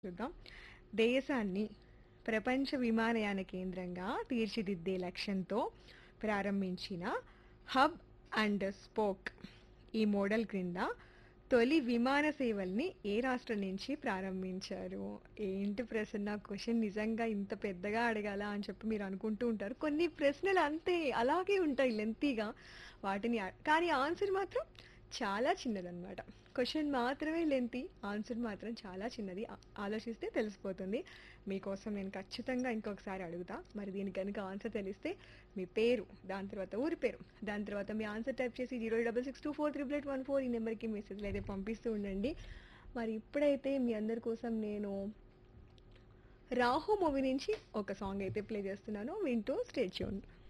చూద్దాం దేశాన్ని ప్రపంచ విమానయాన కేంద్రంగా తీర్చిదిద్దే లక్ష్యంతో ప్రారంభించిన హబ్ అండ్ స్పోక్ ఈ మోడల్ క్రింద తొలి విమాన సేవల్ని ఏ రాష్ట్రం నుంచి ప్రారంభించారు ఏంటి ప్రశ్న క్వశ్చన్ నిజంగా ఇంత పెద్దగా అడగాల అని చెప్పి మీరు అనుకుంటూ ఉంటారు కొన్ని ప్రశ్నలు అంతే అలాగే ఉంటాయి లెంతీగా వాటిని ఆ- కానీ ఆన్సర్ మాత్రం చాలా చిన్నదన్నమాట క్వశ్చన్ మాత్రమే లెంతీ ఆన్సర్ మాత్రం చాలా చిన్నది ఆ- ఆలోచిస్తే తెలిసిపోతుంది మీకోసం నేను ఖచ్చితంగా ఇంకొకసారి అడుగుతా మరి దీనికి కనుక ఆన్సర్ తెలిస్తే మీ పేరు దాని తర్వాత ఊరి పేరు దాని తర్వాత మీ ఆన్సర్ టైప్ చేసి zero double six two four triple eight one four ఈ నెంబర్కి మెసేజ్లు అయితే పంపిస్తూ ఉండండి మరి ఇప్పుడైతే మీ అందరి కోసం నేను రాహు మూవీ నుంచి ఒక సాంగ్ అయితే ప్లే చేస్తున్నాను వింటూ స్టేట్ చూడండి